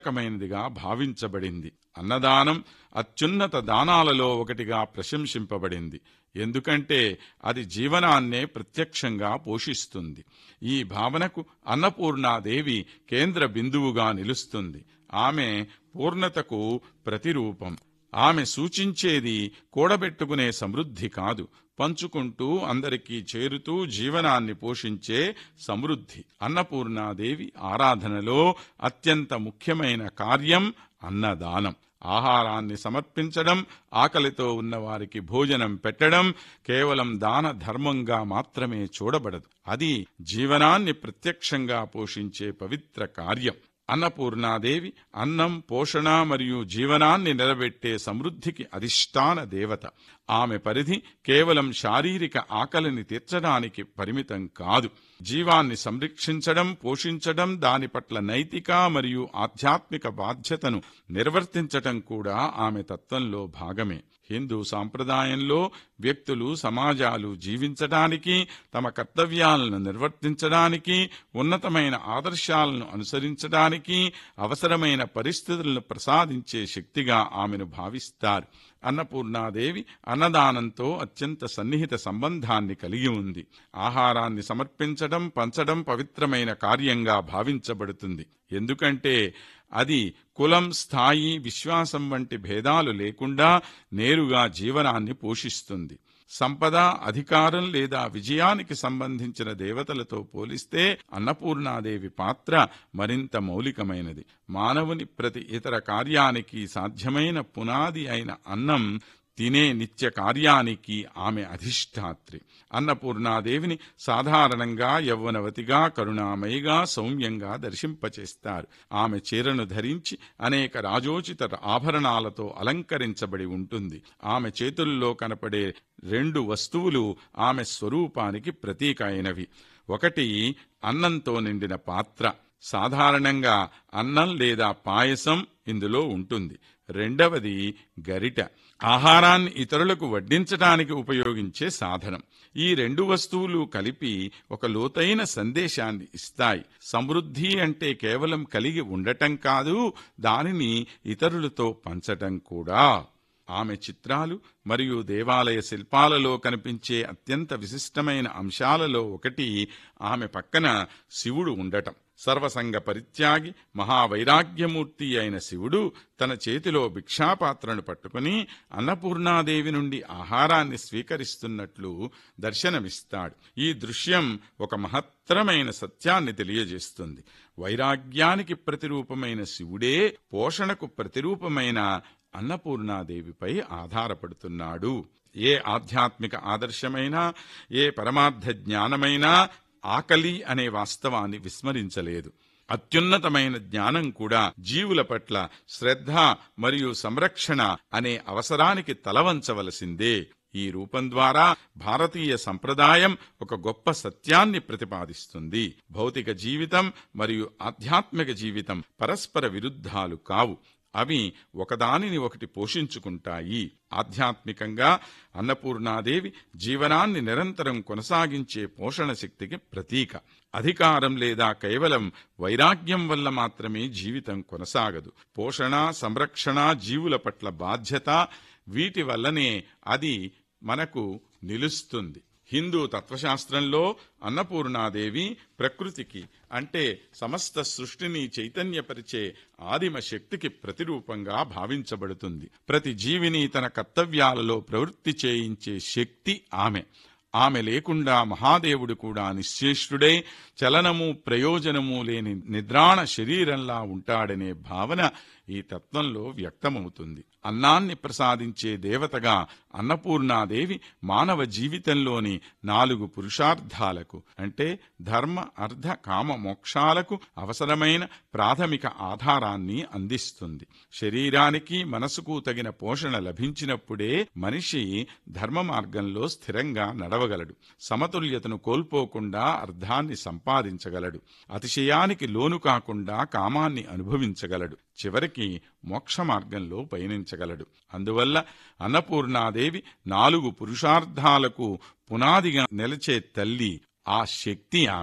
కీలకమైనదిగా భావించబడింది అన్నదానం అత్యున్నత దానాలలో ఒకటిగా ప్రశంసింపబడింది ఎందుకంటే అది జీవనాన్నే ప్రత్యక్షంగా పోషిస్తుంది ఈ భావనకు అన్నపూర్ణాదేవి కేంద్ర బిందువుగా నిలుస్తుంది ఆమె పూర్ణతకు ప్రతిరూపం ఆమె సూచించేది కూడబెట్టుకునే సమృద్ధి కాదు పంచుకుంటూ అందరికీ చేరుతూ జీవనాన్ని పోషించే సమృద్ధి అన్నపూర్ణాదేవి ఆరాధనలో అత్యంత ముఖ్యమైన కార్యం అన్నదానం ఆహారాన్ని సమర్పించడం ఆకలితో ఉన్నవారికి భోజనం పెట్టడం కేవలం దాన ధర్మంగా మాత్రమే చూడబడదు అది జీవనాన్ని ప్రత్యక్షంగా పోషించే పవిత్ర కార్యం అన్నపూర్ణాదేవి అన్నం పోషణ మరియు జీవనాన్ని నిలబెట్టే సమృద్ధికి అధిష్టాన దేవత ఆమె పరిధి కేవలం శారీరక ఆకలిని తీర్చడానికి పరిమితం కాదు జీవాన్ని సంరక్షించడం పోషించడం దాని పట్ల నైతిక మరియు ఆధ్యాత్మిక బాధ్యతను నిర్వర్తించటం కూడా ఆమె తత్వంలో భాగమే హిందూ సాంప్రదాయంలో వ్యక్తులు సమాజాలు జీవించడానికి తమ కర్తవ్యాలను నిర్వర్తించడానికి ఉన్నతమైన ఆదర్శాలను అనుసరించడానికి అవసరమైన పరిస్థితులను ప్రసాదించే శక్తిగా ఆమెను భావిస్తారు అన్నపూర్ణాదేవి అన్నదానంతో అత్యంత సన్నిహిత సంబంధాన్ని కలిగి ఉంది ఆహారాన్ని సమర్పించడం పంచడం పవిత్రమైన కార్యంగా భావించబడుతుంది ఎందుకంటే అది కులం స్థాయి విశ్వాసం వంటి భేదాలు లేకుండా నేరుగా జీవనాన్ని పోషిస్తుంది సంపద అధికారం లేదా విజయానికి సంబంధించిన దేవతలతో పోలిస్తే అన్నపూర్ణాదేవి పాత్ర మరింత మౌలికమైనది మానవుని ప్రతి ఇతర కార్యానికి సాధ్యమైన పునాది అయిన అన్నం తినే నిత్య కార్యానికి ఆమె అధిష్టాత్రి అన్నపూర్ణాదేవిని సాధారణంగా యవ్వనవతిగా కరుణామయిగా సౌమ్యంగా దర్శింపచేస్తారు ఆమె చీరను ధరించి అనేక రాజోచిత ఆభరణాలతో అలంకరించబడి ఉంటుంది ఆమె చేతుల్లో కనపడే రెండు వస్తువులు ఆమె స్వరూపానికి ప్రతీక అయినవి ఒకటి అన్నంతో నిండిన పాత్ర సాధారణంగా అన్నం లేదా పాయసం ఇందులో ఉంటుంది రెండవది గరిట ఆహారాన్ని ఇతరులకు వడ్డించటానికి ఉపయోగించే సాధనం ఈ రెండు వస్తువులు కలిపి ఒక లోతైన సందేశాన్ని ఇస్తాయి సమృద్ధి అంటే కేవలం కలిగి ఉండటం కాదు దానిని ఇతరులతో పంచటం కూడా ఆమె చిత్రాలు మరియు దేవాలయ శిల్పాలలో కనిపించే అత్యంత విశిష్టమైన అంశాలలో ఒకటి ఆమె పక్కన శివుడు ఉండటం సర్వసంగ పరిత్యాగి మహావైరాగ్యమూర్తి అయిన శివుడు తన చేతిలో భిక్షాపాత్రను పట్టుకుని అన్నపూర్ణాదేవి నుండి ఆహారాన్ని స్వీకరిస్తున్నట్లు దర్శనమిస్తాడు ఈ దృశ్యం ఒక మహత్తరమైన సత్యాన్ని తెలియజేస్తుంది వైరాగ్యానికి ప్రతిరూపమైన శివుడే పోషణకు ప్రతిరూపమైన అన్నపూర్ణాదేవిపై ఆధారపడుతున్నాడు ఏ ఆధ్యాత్మిక ఆదర్శమైనా ఏ పరమార్థ జ్ఞానమైనా ఆకలి అనే వాస్తవాన్ని విస్మరించలేదు అత్యున్నతమైన జ్ఞానం కూడా జీవుల పట్ల శ్రద్ధ మరియు సంరక్షణ అనే అవసరానికి తలవంచవలసిందే ఈ రూపం ద్వారా భారతీయ సంప్రదాయం ఒక గొప్ప సత్యాన్ని ప్రతిపాదిస్తుంది భౌతిక జీవితం మరియు ఆధ్యాత్మిక జీవితం పరస్పర విరుద్ధాలు కావు అవి ఒకదానిని ఒకటి పోషించుకుంటాయి ఆధ్యాత్మికంగా అన్నపూర్ణాదేవి జీవనాన్ని నిరంతరం కొనసాగించే పోషణ శక్తికి ప్రతీక అధికారం లేదా కేవలం వైరాగ్యం వల్ల మాత్రమే జీవితం కొనసాగదు పోషణ సంరక్షణ జీవుల పట్ల బాధ్యత వీటి వల్లనే అది మనకు నిలుస్తుంది హిందూ తత్వశాస్త్రంలో అన్నపూర్ణాదేవి ప్రకృతికి అంటే సమస్త సృష్టిని చైతన్యపరిచే ఆదిమ శక్తికి ప్రతిరూపంగా భావించబడుతుంది ప్రతి జీవిని తన కర్తవ్యాలలో ప్రవృత్తి చేయించే శక్తి ఆమె ఆమె లేకుండా మహాదేవుడు కూడా నిశ్చేష్టుడై చలనము ప్రయోజనము లేని నిద్రాణ శరీరంలా ఉంటాడనే భావన ఈ తత్వంలో వ్యక్తమవుతుంది అన్నాన్ని ప్రసాదించే దేవతగా అన్నపూర్ణాదేవి మానవ జీవితంలోని నాలుగు పురుషార్థాలకు అంటే ధర్మ అర్థ కామ మోక్షాలకు అవసరమైన ప్రాథమిక ఆధారాన్ని అందిస్తుంది శరీరానికి మనసుకు తగిన పోషణ లభించినప్పుడే మనిషి ధర్మ మార్గంలో స్థిరంగా నడవగలడు సమతుల్యతను కోల్పోకుండా అర్థాన్ని సంపాదించగలడు అతిశయానికి లోను కాకుండా కామాన్ని అనుభవించగలడు చివరికి మోక్ష మార్గంలో పయనించగలడు అందువల్ల అన్నపూర్ణాదేవి నాలుగు పురుషార్థాలకు పునాదిగా నిలిచే తల్లి ఆ శక్తి ఆమె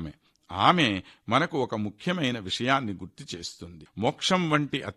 ఆమె మనకు ఒక ముఖ్యమైన విషయాన్ని గుర్తు చేస్తుంది మోక్షం వంటి